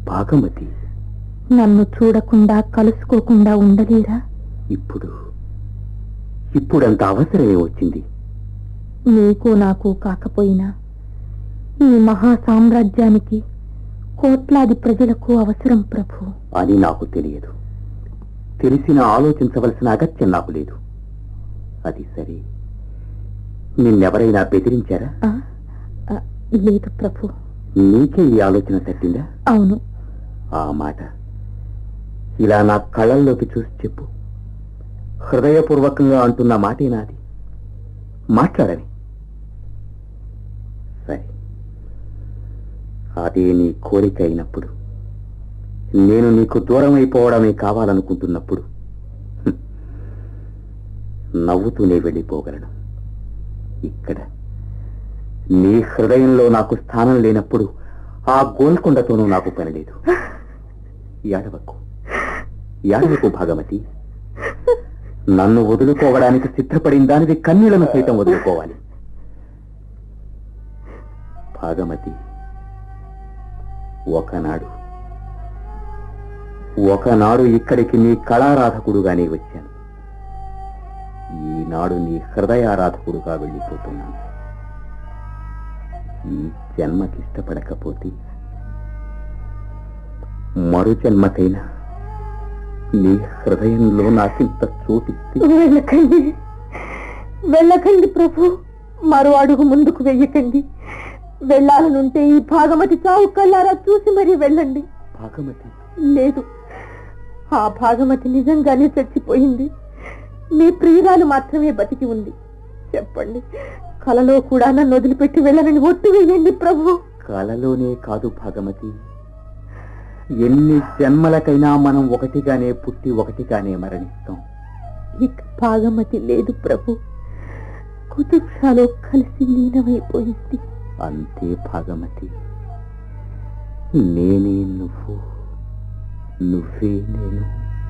భాగమతి నన్ను చూడకుండా కలుసుకోకుండా ఉండలేరా ఇప్పుడు ఇప్పుడంత అవసరమే వచ్చింది నీకు నాకు కాకపోయినా ఈ మహా సామ్రాజ్యానికి కోట్లాది ప్రజలకు అవసరం ప్రభు అని నాకు తెలియదు తెలిసిన ఆలోచించవలసిన అగత్యం నాకు లేదు అది సరే నిన్నెవరైనా బెదిరించారా ఆ? ఆ, లేదు ప్రభు నీకే ఈ ఆలోచన తట్టిందా అవును ఆ మాట ఇలా నా కళ్ళల్లోకి చూసి చెప్పు హృదయపూర్వకంగా అంటున్న మాటే నాది మాట్లాడని సరే అదే నీ కోరిక అయినప్పుడు నేను నీకు దూరం అయిపోవడమే కావాలనుకుంటున్నప్పుడు హ్మ్, నవ్వుతూనే వెళ్ళిపోగలను ఇక్కడ నీ హృదయంలో నాకు స్థానం లేనప్పుడు ఆ గోల్కొండతోనూ నాకు పని లేదు ఏడవకు ఏడవకు భాగమతి నన్ను వదులుకోవడానికి సిద్ధపడిన దానివి కన్నీళ్లను సైతం వదులుకోవాలి భాగమతి ఒకనాడు ఒకనాడు ఇక్కడికి నీ కళారాధకుడుగానే వచ్చాను ఈనాడు నీ హృదయారాధకుడుగా వెళ్ళిపోతున్నాను ఈ జన్మకిష్టపడకపోతే మరు జన్మకైనా నీ హృదయంలో నాకింత చోటిస్తే వెళ్ళకండి వెళ్ళకండి ప్రభు మరో అడుగు ముందుకు వెయ్యకండి వెళ్ళాలనుంటే ఈ భాగమతి చావు కల్లారా చూసి మరీ వెళ్ళండి భాగమతి లేదు ఆ భాగమతి నిజంగానే చచ్చిపోయింది మీ ప్రియురాలు మాత్రమే బతికి ఉంది చెప్పండి కలలో కూడా నన్ను వదిలిపెట్టి వెళ్ళనని ఒట్టు వేయండి ప్రభు కలలోనే కాదు భాగమతి ఎన్ని జన్మలకైనా మనం ఒకటిగానే పుట్టి ఒకటిగానే మరణిస్తాం ఇక భాగమతి లేదు ప్రభు కుతుక్షాలో కలిసి లీనమైపోయింది అంతే భాగమతి నేనే నువ్వు నువ్వే నేను